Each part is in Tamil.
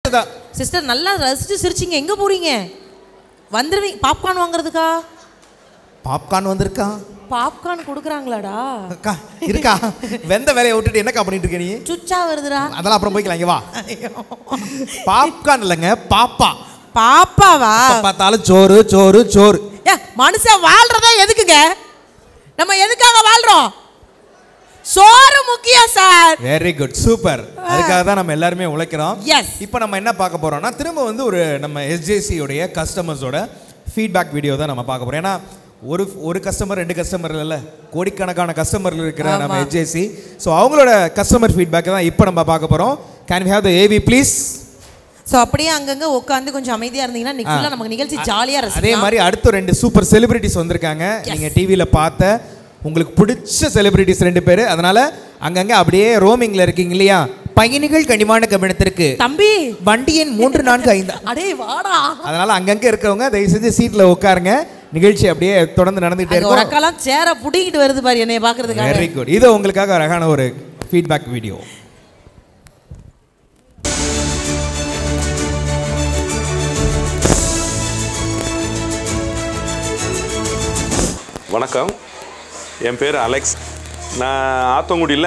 கரெக்ட் தான் சிஸ்டர் நல்லா ரசிச்சு சிரிச்சிங்க எங்க போறீங்க வந்துருவீங்க பாப்கார்ன் வாங்குறதுக்கா பாப்கார்ன் வந்திருக்கா பாப்கார்ன் கொடுக்குறாங்களாடா அக்கா இருக்கா வெந்த வேலையை விட்டுட்டு என்னக்கா பண்ணிட்டு இருக்க நீ சுச்சா வருதுடா அதெல்லாம் அப்புறம் போய்க்கலாம் இங்க வா பாப்கார்ன் இல்லைங்க பாப்பா பாப்பாவா எப்ப பார்த்தாலும் சோறு சோறு சோறு ஏ மனுஷன் வாழ்றதா எதுக்குங்க நம்ம எதுக்காக வாழ்றோம் சோறு முக்கியம் சார் வெரி குட் சூப்பர் அதுக்காக தான் நம்ம எல்லாருமே உழைக்கிறோம் எஸ் இப்போ நம்ம என்ன பார்க்க போறோம்னா திரும்ப வந்து ஒரு நம்ம எஸ்ஜேசி உடைய கஸ்டமர்ஸோட ஃபீட்பேக் வீடியோ தான் நம்ம பார்க்க போறோம் ஏன்னா ஒரு ஒரு கஸ்டமர் ரெண்டு கஸ்டமர் இல்லைல்ல கோடிக்கணக்கான கஸ்டமர் இருக்கிற நம்ம ஆமா. எஸ்ஜேசி ஸோ அவங்களோட கஸ்டமர் ஃபீட்பேக் தான் இப்போ நம்ம பார்க்க போறோம் can we have the AV please so அப்படியே அங்கங்க உட்காந்து கொஞ்சம் அமைதியா இருந்தீங்கன்னா இன்னைக்கு ஃபுல்லா நமக்கு நிகழ்ச்சி ஜாலியா அதே ரசிக்கலாம் மாதிரி அடுத்த ரெண்டு சூப்பர் செலிபிரிட்டிஸ் வந்திருக்காங்க நீங்க டிவியில பார்த்த உங்களுக்கு பிடிச்ச செலிபிரிட்டிஸ் ரெண்டு பேர் அதனால அங்கங்க அப்படியே ரோமிங்ல இருக்கீங்க இல்லையா பயணிகள் கனிமான கவனத்திற்கு தம்பி வண்டி எண் மூன்று நான்கு ஐந்து அடே வாடா அதனால அங்கங்க இருக்கிறவங்க தயவு செஞ்சு சீட்ல உட்காருங்க நிகழ்ச்சி அப்படியே தொடர்ந்து நடந்துகிட்டே அங்க ஒரு இருக்கும் அக்காலாம் சேர புடிங்கிட்டு வருது பாரு என்னைய பாக்குறதுக்காக வெரி குட் இது உங்களுக்காக அழகான ஒரு ஃபீட்பேக் வீடியோ வணக்கம் என் பேர் அலெக்ஸ் நான் ஆத்தங்குடியில்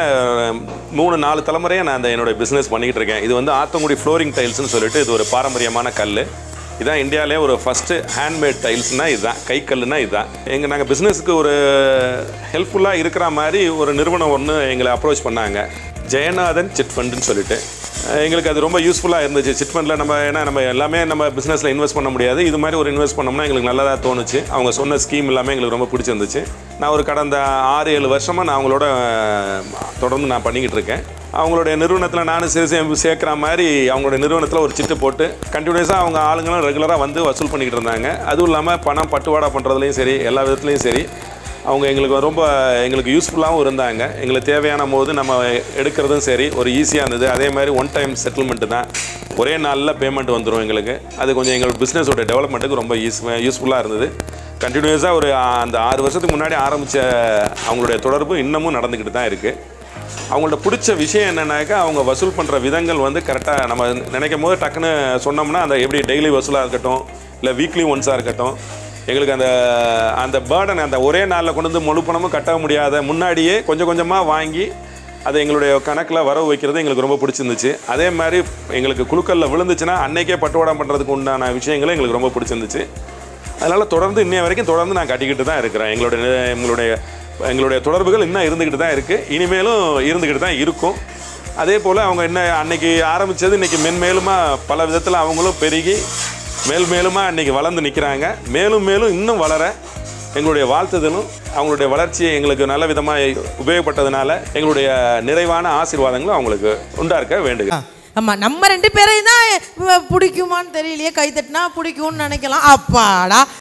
மூணு நாலு தலைமுறையாக நான் அந்த என்னோட பிஸ்னஸ் பண்ணிக்கிட்டு இருக்கேன் இது வந்து ஆத்தங்குடி ஃப்ளோரிங் டைல்ஸ்னு சொல்லிட்டு இது ஒரு பாரம்பரியமான கல் இதான் இந்தியாவிலே ஒரு ஃபஸ்ட்டு ஹேண்ட்மேட் டைல்ஸ்னால் இதுதான் கைக்கல்லுனா இதுதான் எங்கள் நாங்கள் பிஸ்னஸுக்கு ஒரு ஹெல்ப்ஃபுல்லாக இருக்கிற மாதிரி ஒரு நிறுவனம் ஒன்று எங்களை அப்ரோச் பண்ணாங்க ஜெயநாதன் சிட் ஃபண்டுன்னு சொல்லிட்டு அஹ் எங்களுக்கு அது ரொம்ப யூஸ்ஃபுல்லாக இருந்துச்சு சிட் ஃபண்டில் நம்ம ஏன்னா நம்ம எல்லாமே நம்ம பிஸ்னஸில் இன்வெஸ்ட் பண்ண முடியாது இது மாதிரி ஒரு இன்வெஸ்ட் பண்ணோம்னா எங்களுக்கு நல்லதாக தோணுச்சு அவங்க சொன்ன ஸ்கீம் எல்லாமே எங்களுக்கு ரொம்ப பிடிச்சிருந்துச்சு நான் ஒரு கடந்த ஆறு ஏழு வருஷமாக நான் அவங்களோட அஹ், தொடர்ந்து நான் பண்ணிக்கிட்டு இருக்கேன் அவங்களுடைய நிறுவனத்தில் நானும் சிறு சே- சேர்க்குற மாதிரி அவங்களுடைய நிறுவனத்தில் ஒரு சிட்டு போட்டு கண்டினியூஸாக அவங்க ஆளுங்களும் ரெகுலராக வந்து வசூல் பண்ணிக்கிட்டு இருந்தாங்க அதுவும் இல்லாமல் பணம் பட்டுவாடா பண்ணுறதுலையும் சரி எல்லா விதத்துலையும் சரி அவங்க எங்களுக்கு ரொம்ப எங்களுக்கு யூஸ்ஃபுல்லாகவும் இருந்தாங்க எங்களுக்கு தேவையான போது நம்ம எடுக்கிறதும் சரி ஒரு ஈஸியாக இருந்தது அதே மாதிரி ஒன் டைம் செட்டில்மெண்ட்டு தான் ஒரே நாளில் பேமெண்ட் வந்துடும் எங்களுக்கு அது கொஞ்சம் எங்கள் பிஸ்னஸோட டெவலப்மெண்ட்டுக்கு ரொம்ப யூஸ் யூஸ்ஃபுல்லாக இருந்தது கண்டினியூஸாக ஒரு அந்த ஆறு வருஷத்துக்கு முன்னாடி ஆரம்பித்த அவங்களுடைய தொடர்பு இன்னமும் நடந்துக்கிட்டு தான் இருக்குது அவங்கள்ட்ட பிடிச்ச விஷயம் என்னன்னாக்கா அவங்க வசூல் பண்ணுற விதங்கள் வந்து கரெக்டாக நம்ம நினைக்கும் போது டக்குன்னு சொன்னோம்னா அந்த எப்படி டெய்லி வசூலாக இருக்கட்டும் இல்லை வீக்லி ஒன்ஸாக இருக்கட்டும் எங்களுக்கு அந்த அந்த பேர்டன் அந்த ஒரே நாளில் கொண்டு வந்து முழு பணமும் கட்ட முடியாத முன்னாடியே கொஞ்சம் கொஞ்சமாக வாங்கி அதை எங்களுடைய கணக்கில் வரவு வைக்கிறது எங்களுக்கு ரொம்ப பிடிச்சிருந்துச்சு அதே மாதிரி எங்களுக்கு குழுக்களில் விழுந்துச்சுன்னா அன்னைக்கே பட்டுவாடம் பண்ணுறதுக்கு உண்டான விஷயங்களும் எங்களுக்கு ரொம்ப பிடிச்சிருந்துச்சு அதனால் தொடர்ந்து இன்னைய வரைக்கும் தொடர்ந்து நான் கட்டிக்கிட்டு தான் இருக்கிறேன் எங்களுடைய நி- எங்களுடைய எங்களுடைய தொடர்புகள் இன்னும் இருந்துக்கிட்டு தான் இருக்குது இனிமேலும் இருந்துக்கிட்டு தான் இருக்கும் அதே போல் அவங்க என்ன அன்னைக்கு ஆரம்பித்தது இன்றைக்கி மென்மேலுமா பல விதத்தில் அவங்களும் பெருகி மேல் மேலுமா இன்றைக்கி வளர்ந்து நிற்கிறாங்க மேலும் மேலும் இன்னும் வளர எங்களுடைய வாழ்த்துதலும் அவங்களுடைய வளர்ச்சியை எங்களுக்கு நல்ல விதமாக உபயோகப்பட்டதுனால எங்களுடைய நிறைவான ஆசீர்வாதங்களும் அவங்களுக்கு உண்டா இருக்க வேண்டுகிறேன் ஆமா நம்ம ரெண்டு பேரையும் தான் பிடிக்குமான்னு தெரியலையே கை தட்டினா பிடிக்கும்னு நினைக்கலாம் அப்பாடா